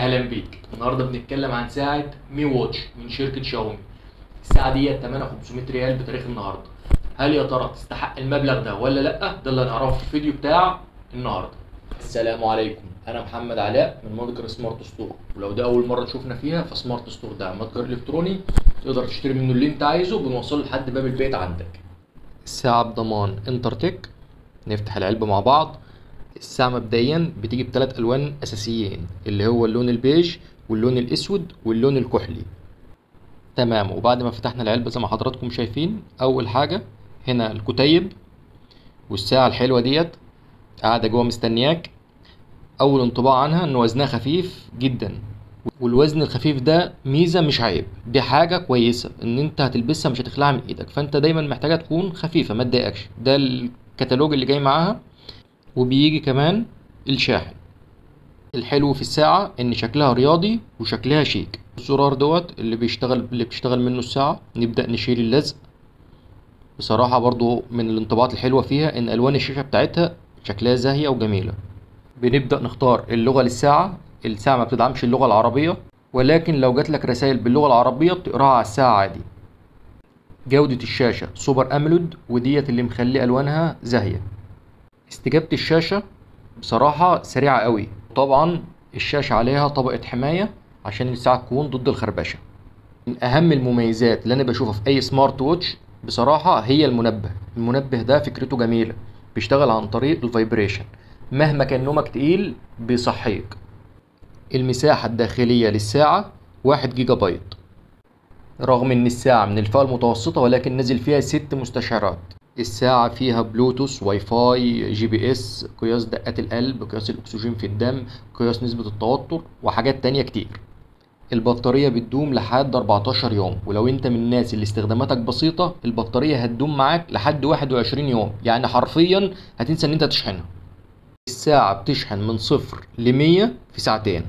اهلا بيك النهارده بنتكلم عن ساعه مي واتش من شركه شاومي الساعه دي ثمنها 500 ريال بتاريخ النهارده هل يا ترى تستحق المبلغ ده ولا لا ده اللي هنعرفه في الفيديو بتاع النهارده السلام عليكم انا محمد علاء من متجر سمارت ستور ولو ده اول مره تشوفنا فيها فسمارت ستور ده متجر الكتروني تقدر تشتري منه اللي انت عايزه بنوصله لحد باب البيت عندك الساعه بضمان انترتك نفتح العلبه مع بعض الساعة مبدئيا بتيجي بثلاث ألوان أساسيين اللي هو اللون البيج واللون الأسود واللون الكحلي تمام وبعد ما فتحنا العلبة زي ما حضراتكم شايفين أول حاجة هنا الكتيب والساعة الحلوة ديت قاعدة جوه مستنياك أول انطباع عنها إن وزنها خفيف جدا والوزن الخفيف ده ميزة مش عيب دي حاجة كويسة إن أنت هتلبسها مش هتخلعها من إيدك فأنت دايما محتاجها تكون خفيفة ما تضايقكش ده الكتالوج اللي جاي معاها وبيجي كمان الشاحن الحلو في الساعة إن شكلها رياضي وشكلها شيك الزرار دوت اللي بيشتغل اللي بتشتغل منه الساعة نبدأ نشيل اللزق بصراحة برضو من الانطباعات الحلوة فيها إن ألوان الشاشة بتاعتها شكلها زاهية وجميلة بنبدأ نختار اللغة للساعة الساعة ما بتدعمش اللغة العربية ولكن لو جاتلك رسائل باللغة العربية بتقراها على الساعة عادي جودة الشاشة سوبر أملود وديت اللي مخلي ألوانها زاهية استجابة الشاشة بصراحة سريعة قوي طبعا الشاشة عليها طبقة حماية عشان الساعة تكون ضد الخربشة من أهم المميزات اللي أنا بشوفها في أي سمارت ووتش بصراحة هي المنبه المنبه ده فكرته جميلة بيشتغل عن طريق الفايبريشن مهما كان نومك تقيل بيصحيك المساحة الداخلية للساعة واحد جيجا بايت رغم ان الساعة من الفئة المتوسطة ولكن نزل فيها ست مستشعرات الساعة فيها بلوتوث واي فاي جي بي اس قياس دقات القلب قياس الأكسجين في الدم قياس نسبة التوتر وحاجات تانية كتير البطارية بتدوم لحد 14 يوم ولو انت من الناس اللي استخداماتك بسيطة البطارية هتدوم معاك لحد 21 يوم يعني حرفيا هتنسى ان انت تشحنها الساعة بتشحن من صفر لمية في ساعتين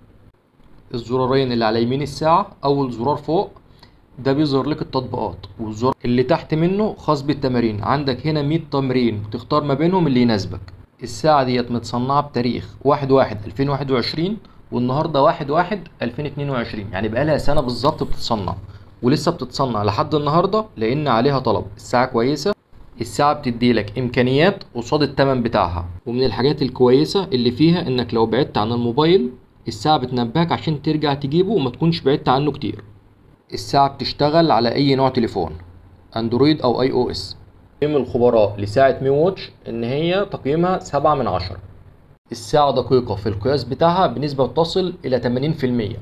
الزرارين اللي على يمين الساعة أول زرار فوق ده بيظهر لك التطبيقات والزرار اللي تحت منه خاص بالتمارين عندك هنا 100 تمرين تختار ما بينهم اللي يناسبك الساعة ديت متصنعة بتاريخ واحد واحد 2021 والنهاردة واحد واحد 2022 يعني بقالها سنة بالظبط بتتصنع ولسه بتتصنع لحد النهاردة لأن عليها طلب الساعة كويسة الساعة بتديلك إمكانيات قصاد التمن بتاعها ومن الحاجات الكويسة اللي فيها إنك لو بعدت عن الموبايل الساعة بتنبهك عشان ترجع تجيبه وما تكونش بعدت عنه كتير الساعة بتشتغل على أي نوع تليفون أندرويد أو أي أو إس تقييم الخبراء لساعة مي واتش إن هي تقييمها سبعة من عشرة الساعة دقيقة في القياس بتاعها بنسبة تصل إلى تمانين في المية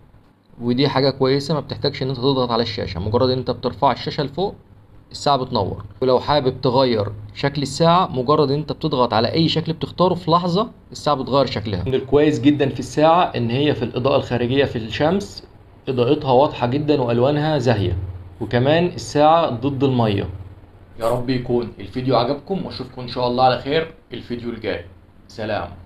ودي حاجة كويسة ما بتحتاجش إن أنت تضغط على الشاشة مجرد إن أنت بترفع الشاشة لفوق الساعة بتنور ولو حابب تغير شكل الساعة مجرد إن أنت بتضغط على أي شكل بتختاره في لحظة الساعة بتغير شكلها من الكويس جدا في الساعة إن هي في الإضاءة الخارجية في الشمس إضاءتها واضحة جدا وألوانها زاهية وكمان الساعة ضد المية يا رب يكون الفيديو عجبكم واشوفكم ان شاء الله على خير الفيديو الجاي سلام